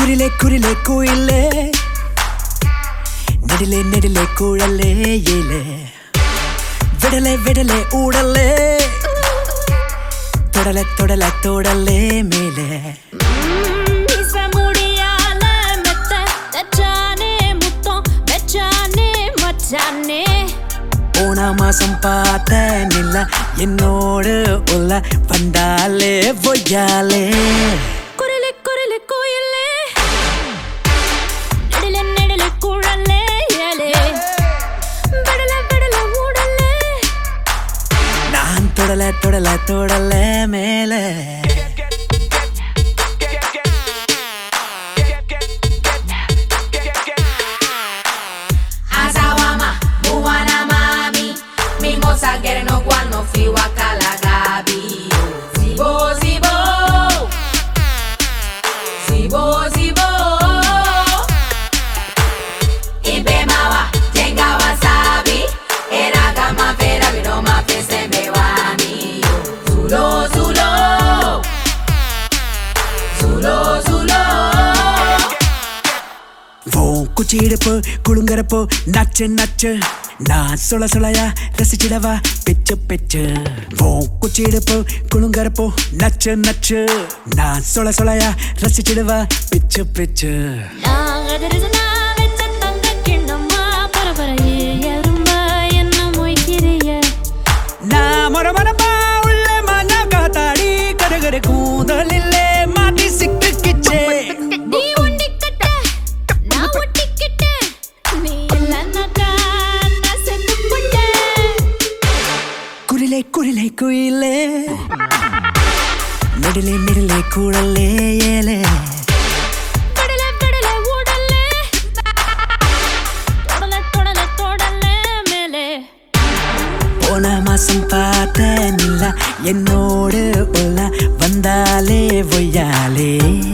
കുരിലെ കുരിലെ കുയിലേ നെടിലെ നെടിലെ കുഴലേ ഏലേ വിടലെ വിടലെ ഊടലേ தொடல தொடல தொடலே மேலே மீச முடியால மெத்த தச்சானே முத்தம் வெச்சானே மச்சானே போன மாசம் பார்த்த நில்ல என்னோடு உள்ள வந்தாலே பொய்யாலே குரலு குரலு கோயிலே நெடில நெடில குழலே ஏலே விடல விடல ஊடலே நான் தொடல தொடல தொடல மேலே Azawama, Buwana mami Mimosa gere no guan no fiwa kalagabi Zibo, zibo Zibo, zibo Ibe mawa, jenga wasabi Eraga mafera bino mafese mewami Zulo, zulo Zulo, zulo ஓ குச்சி இடுப்பு குழுங்கறப்போ நச்சு நச்சு நான் சுள சுளையா ரசிச்சிடவா பிச்சு பிச்சு ஓ குச்சி இடுப்பு குழுங்கறப்போ நச்சு நச்சு நான் சுள சுளையா ரசிச்சிடுவா பிச்சு பிச்சு நாகதரிச நான் வெச்ச தங்க கிண்ணம்மா பரபரையே எறும்ப என்ன மொய்க்கிறிய நான் மொரமரப்பா உள்ள மண்ணா காத்தாடி கடுகடு கூந்தலில்லே மாட்டி சிக்கிச்சே நீ ஒண்டிக்கிட்ட நான் ஒட்டிக்கிட்ட நீ இல்லைன்னாக்கா நான் செத்து போட்டேன் குரிலே குரிலே குயிலே நெடிலே நெடிலே கூடலே ஏலே விடல விடல ஊடலே தொடல தொடல தொடல மேலே போன மாசம் பார்த்த நில்ல என்னோடு உள்ள வந்தாலே பொய்யாலே